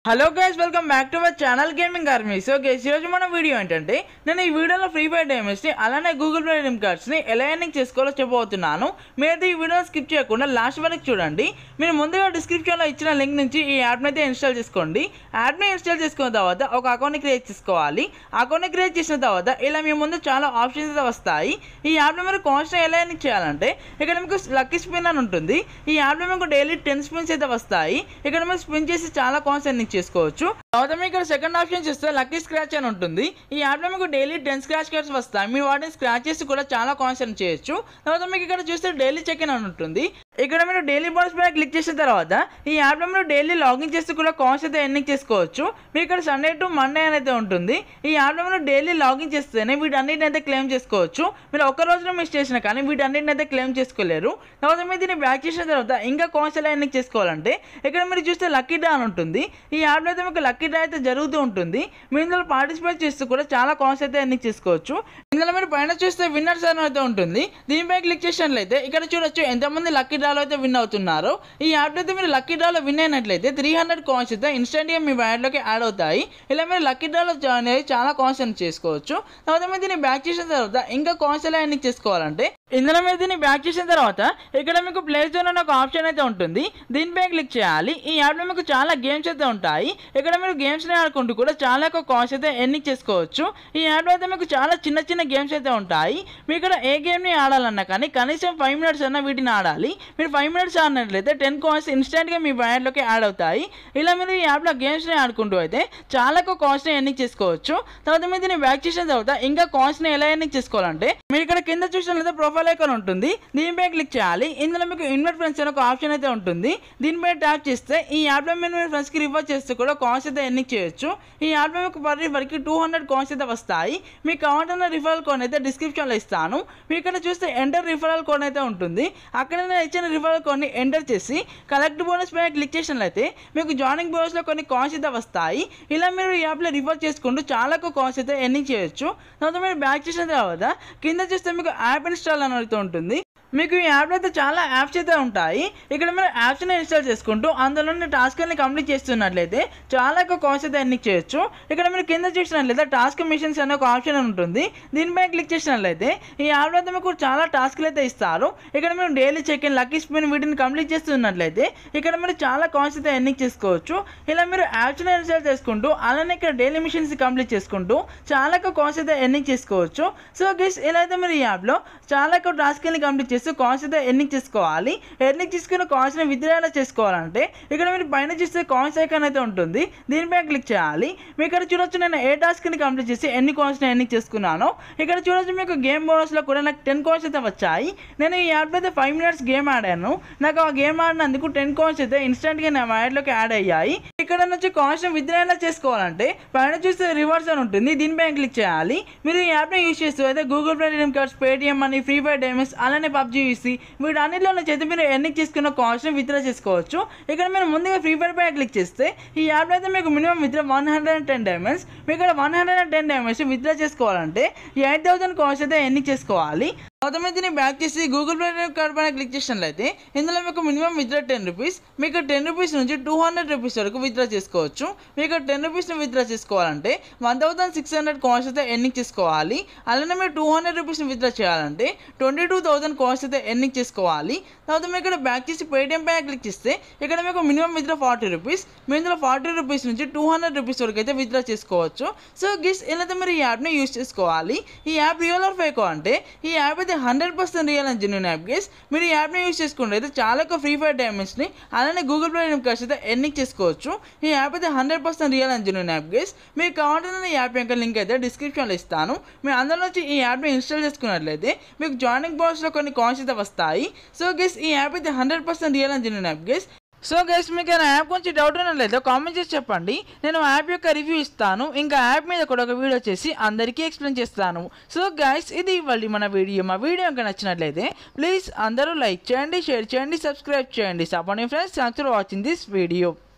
hello guys welcome back to our channel gaming army so guys ఈరోజు మన video ఏంటంటే నేను ఈ వీడియోలో ఫ్రీ ఫైర్ డేమేజ్ని అలానే గూగుల్ ప్లే రిమ్ కార్డ్స్ని ఎలా ఎర్నింగ్ చేసుకోవాలో చెప్పబోతున్నాను మీరైతే ఈ వీడియో స్కిప్ చేయకుండా లాస్ట్ వరకు చూడండి మీరు ముందుగా డిస్క్రిప్షన్లో ఇచ్చిన లింక్ నుంచి ఈ యాప్ని అయితే ఇన్స్టాల్ చేసుకోండి యాప్ని ఇన్స్టాల్ చేసుకున్న తర్వాత ఒక అకౌంట్ని క్రియేట్ చేసుకోవాలి అకౌంట్ని క్రియేట్ చేసిన తర్వాత ఇలా మీ ముందు చాలా ఆప్షన్స్ అయితే వస్తాయి ఈ యాప్లో మీరు కాన్స్ట్ని ఎలా ఎర్నింగ్ చేయాలంటే ఇక్కడ మీకు లక్కీ స్పిన్ అని ఉంటుంది ఈ యాప్లో మీకు డైలీ టెన్ స్పిన్స్ అయితే వస్తాయి ఇక్కడ మీరు స్పిన్ చేసి చాలా కాన్స్ ఎర్నింగ్ చేసుకోవచ్చు తర్వాత మీకు ఇక్కడ సెకండ్ ఆప్షన్ చూస్తే లక్కీ స్క్రాచ్ అని ఉంటుంది ఈ యాప్లో మీకు డైలీ టెన్ స్క్రాచ్ కార్డ్స్ వస్తాయి మీరు వాటిని స్క్రాచ్ చేసి కూడా చాలా కాన్స్ ఎర్న్ చేయొచ్చు తర్వాత మీకు ఇక్కడ చూస్తే డైలీ చెక్ ఇన్ అని ఉంటుంది ఇక్కడ మీరు డైలీ బాల్స్ పైన క్లిక్ చేసిన తర్వాత ఈ యాప్లో మీరు డైలీ లాగిన్ చేసి కూడా కాన్స్ అయితే ఎర్నింగ్ చేసుకోవచ్చు మీకు ఇక్కడ సండే టు మండే అని అయితే ఉంటుంది ఈ యాప్లో మీరు డైలీ లాగిన్ చేస్తేనే వీటన్నిటిని అయితే క్లెయిమ్ చేసుకోవచ్చు మీరు ఒక రోజులో మిస్ చేసినా కానీ వీటన్నిటిని అయితే క్లెయిమ్ చేసుకోలేరు తర్వాత మీరు దీన్ని బ్యాక్ చేసిన తర్వాత ఇంకా కాన్స్ ఎలా ఎర్నింగ్ చేసుకోవాలంటే ఇక్కడ మీరు చూస్తే లక్కీ డ్రా అని ఉంటుంది ఈ యాప్లో అయితే మీకు లక్కీ డ్రా అయితే జరుగుతూ ఉంటుంది మీరు ఇందులో పార్టిసిపేట్ చేస్తూ కూడా చాలా కాన్స్ అయితే ఎర్నింగ్ చేసుకోవచ్చు ఇందులో మీరు పైన చూస్తే విన్నర్స్ అని అయితే ఉంటుంది దీనిపై క్లిక్ చేసినట్లయితే ఇక్కడ చూడొచ్చు ఎంతమంది లక్కీ డ్రాలో అయితే విన్ అవుతున్నారో ఈ యాప్ అయితే మీరు లక్కీ డ్రాలో విన్ అయినట్లయితే త్రీ హండ్రెడ్ కాయిన్స్ అయితే ఇన్స్టెంట్గా మీ బ్యాడ్లోకి యాడ్ అవుతాయి ఇలా మీరు లక్కీ డ్రాలో జాయిన్ అయ్యి చాలా కాయిన్స్ ఎర్న్ చేసుకోవచ్చు తర్వాత మీరు దీన్ని బ్యాక్ చేసిన తర్వాత ఇంకా కాయిన్స్ ఎలా ఎర్నింగ్ చేసుకోవాలంటే ఇందులో మీరు దీన్ని బ్యాక్ చేసిన తర్వాత ఇక్కడ మీకు ప్లే స్టోర్ అనే ఒక ఆప్షన్ అయితే ఉంటుంది దీనిపై క్లిక్ చేయాలి ఈ యాప్లో మీకు చాలా గేమ్స్ అయితే ఉంటాయి ఇక్కడ మీరు గేమ్స్ని ఆడుకుంటూ కూడా చాలా ఎక్కువ కాయిన్స్ అయితే ఎర్నింగ్ చేసుకోవచ్చు ఈ యాప్లో అయితే మీకు చాలా చిన్న చిన్న గేమ్స్ అయితే ఉంటాయి మీరు ఇక్కడ ఏ గేమ్ని ఆడాలన్నా కానీ కనీసం ఫైవ్ మినిట్స్ అన్న వీటిని ఆడాలి మీరు ఫైవ్ మినిట్స్ ఆడినట్లయితే టెన్ కాయిన్స్ ఇన్స్టెంట్గా మీ బ్యాడ్లోకి యాడ్ అవుతాయి ఇలా మీరు ఈ యాప్లో గేమ్స్ని ఆడుకుంటూ అయితే చాలా ఎక్కువ కాయిన్స్ని ఎర్నింగ్ చేసుకోవచ్చు తర్వాత మీరు దీన్ని బ్యాక్ చేసిన తర్వాత ఇంకా కాయిన్స్ని ఎలా ఎర్నింగ్ చేసుకోవాలంటే మీరు ఇక్కడ కింద చూసినట్లయితే ప్రొఫైల్ ఐకాన్ ఉంటుంది దీనిపై క్లిక్ చేయాలి ఇందులో మీకు ఇన్వైట్ ఫ్రెండ్స్ అనే ఒక ఆప్షన్ అయితే ఉంటుంది దీనిపై ట్యాప్ చేస్తే ఈ యాప్లో మీరు మీ ఫ్రెండ్స్కి రిఫర్ చేస్తే కూడా కాయిన్స్ అయితే ఎర్నింగ్ చేయొచ్చు ఈ యాప్లో మీకు పర్ రిఫర్కి టూ హండ్రెడ్ కాయిన్స్ అయితే వస్తాయి మీకు కావాలన్న రిఫరల్ కోడ్ అయితే డిస్క్రిప్షన్లో ఇస్తాను మీరు ఇక్కడ చూస్తే ఎంటర్ రిఫరల్ కోడ్ అయితే ఉంటుంది అక్కడ నేను ఇచ్చిన రిఫరల్ కోడ్ని ఎంటర్ చేసి కలెక్ట్ బోనస్ పైన క్లిక్ చేసినట్లయితే మీకు జాయినింగ్ బోనస్లో కొన్ని కాయిన్స్ అయితే వస్తాయి ఇలా మీరు ఈ యాప్లో రిఫర్ చేసుకుంటూ చాలా ఎక్కువ కాయిన్స్ అయితే ఎర్నింగ్ చేయొచ్చు తర్వాత మీరు బ్యాక్ చేసిన తర్వాత కింద చూస్తే మీకు యాప్ ఇన్స్టాల్ అని అడుగుతూ ఉంటుంది మీకు ఈ యాప్లో అయితే చాలా యాప్స్ అయితే ఉంటాయి ఇక్కడ మీరు యాప్స్ని ఇన్స్టాల్ చేసుకుంటూ అందులోని టాస్క్ని కంప్లీట్ చేస్తున్నట్లయితే చాలా ఎక్కువ కాయిన్స్ అయితే ఎర్నింగ్ చేయొచ్చు ఇక్కడ మీరు కింద చూసినట్లయితే టాస్క్ మిషన్స్ అనే ఒక ఆప్షన్ ఉంటుంది దీనిపై క్లిక్ చేసినట్లయితే ఈ యాప్లో అయితే మీకు చాలా టాస్క్లు అయితే ఇస్తారు ఇక్కడ మీరు daily check in lucky spin వీటిని కంప్లీట్ చేస్తున్నట్లయితే ఇక్కడ మీరు చాలా కాయిన్స్ అయితే ఎర్నింగ్ చేసుకోవచ్చు ఇలా మీరు యాప్స్ని ఇన్స్టాల్ చేసుకుంటూ అలానే ఇక్కడ డైలీ మిషన్స్ కంప్లీట్ చేసుకుంటూ చాలా ఎక్కువ కాయిన్స్ అయితే ఎర్నింగ్ చేసుకోవచ్చు సో గెస్ ఇలా అయితే మీరు ఈ యాప్లో చాలా ఎక్కువ టాస్క్ని కంప్లీట్ చేస్తూ కాయిన్స్ అయితే ఎర్నింగ్ చేసుకోవాలి ఎర్నింగ్ చేసుకున్న కాయిన్స్ని విత్డ్రా ఎలా చేసుకోవాలంటే ఇక్కడ మీరు పైన చూస్తే కాయిన్స్ ఐకాన్ అయితే ఉంటుంది దీనిపై క్లిక్ చేయాలి మీకు ఇక్కడ చూడొచ్చు నేను ఏ టాస్క్ని కంప్లీట్ చేసి ఎన్ని కాయిన్స్ని ఎర్నింగ్ చేసుకున్నానో ఇక్కడ చూడొచ్చు మీకు గేమ్ బోనస్లో కూడా నాకు టెన్ కాయిన్స్ అయితే వచ్చాయి నేను ఈ యాప్లో అయితే ఫైవ్ మినిట్స్ గేమ్ ఆడాను నాకు ఆ గేమ్ ఆడినందుకు టెన్ కాయిన్స్ అయితే ఇన్స్టెంట్గా నా యాడ్లోకి యాడ్ అయ్యాయి ఇక్కడ నుంచి కాయిన్స్ విత్డ్రా ఎలా చేసుకోవాలంటే పైన చూస్తే రివర్స్ అని ఉంటుంది దీనిపై క్లిక్ చేయాలి మీరు ఈ యాప్ని యూస్ చేస్తూ అయితే Google play redeem cards Paytm అని ఫ్రీ ఫైర్ డేమేస్ అలానే పబ్జీ యూసి వీటన్నిటిలో చేతి మీరు ఎర్నింగ్ చేసుకున్న కాయిన్స్ని విత్డ్రా చేసుకోవచ్చు ఇక్కడ మీరు ముందుగా ఫ్రీ ఫైర్ పై క్లిక్ చేస్తే ఈ యాప్లో అయితే మీకు minimum withdraw one hundred and ten diamonds మీకు ఇక్కడ one hundred and ten diamonds withdraw చేసుకోవాలంటే ఎయిట్ థౌసండ్ కాయిన్స్ అయితే ఎర్నింగ్ చేసుకోవాలి తర్వాత మీరు దీన్ని బ్యాక్ చేసి గూగుల్ ప్లే కార్డ్ పైన క్లిక్ చేసినట్లయితే ఇందులో మీకు మినిమం విత్డ్రా టెన్ రూపీస్ మీకు టెన్ రూపీస్ నుంచి టూ హండ్రెడ్ రూపీస్ వరకు విత్డ్రా చేసుకోవచ్చు మీకు టెన్ రూపీస్ని విత్డ్రా చేసుకోవాలంటే one thousand six hundred coins అయితే ఎర్నింగ్ చేసుకోవాలి అలానే మీరు టూ హండ్రెడ్ రూపీస్ని విత్డ్రా చేయాలంటే ట్వంటీ టూ థౌసండ్ కాయిన్స్ అయితే ఎర్నింగ్ చేసుకోవాలి తర్వాత మీరు ఇక్కడ బ్యాక్ చేసి పేటిఎం పైన క్లిక్ చేస్తే ఇక్కడ మీకు మినిమం విత్డ్రా ఫార్టీ రూపీస్ మీ ఇందులో ఫార్టీ రూపీస్ నుంచి టూ హండ్రెడ్ రూపీస్ వరకు అయితే విత్డ్రా చేసుకోవచ్చు సో గిస్ ఇలా అయితే మీరు ఈ యాప్ని యూస్ చేసుకోవాలి ఈ యాప్ రియల్ ఆర్ ఫేకో అంటే ఈ యాప్ అయితే hundred percent real and genuine app guys మీరు ఈ యాప్ని యూస్ చేసుకుంటే అయితే చాలా ఎక్కువ ఫ్రీ ఫైర్ డైమండ్స్ని అలానే గూగుల్ ప్లే కార్డ్స్ అయితే ఎర్నింగ్ చేసుకోవచ్చు ఈ యాప్ అయితే hundred percent real and genuine app guys మీకు కావాలంటే ఈ యాప్ యొక్క లింక్ అయితే డిస్క్రిప్షన్లో ఇస్తాను మీరు అందరి నుంచి ఈ యాప్ని ఇన్స్టాల్ చేసుకున్నట్లయితే మీకు జాయినింగ్ బాక్స్లో కొన్ని కాయిన్స్ అయితే వస్తాయి సో గేస్ ఈ యాప్ అయితే hundred percent real and genuine app guys so guys మీకు ఆ యాప్ గురించి డౌట్ ఉన్నట్లయితే కామెంట్ చేసి చెప్పండి నేను యాప్ యొక్క రివ్యూ ఇస్తాను ఇంకా యాప్ మీద కూడా ఒక వీడియో చేసి అందరికీ ఎక్స్ప్లెయిన్ చేస్తాను సో గైస్ ఇది ఇవ్వాలి మన వీడియో మా వీడియో ఇంకా నచ్చినట్లయితే ప్లీజ్ అందరూ లైక్ చేయండి షేర్ చేయండి సబ్స్క్రైబ్ చేయండి support friends thanks for watching this video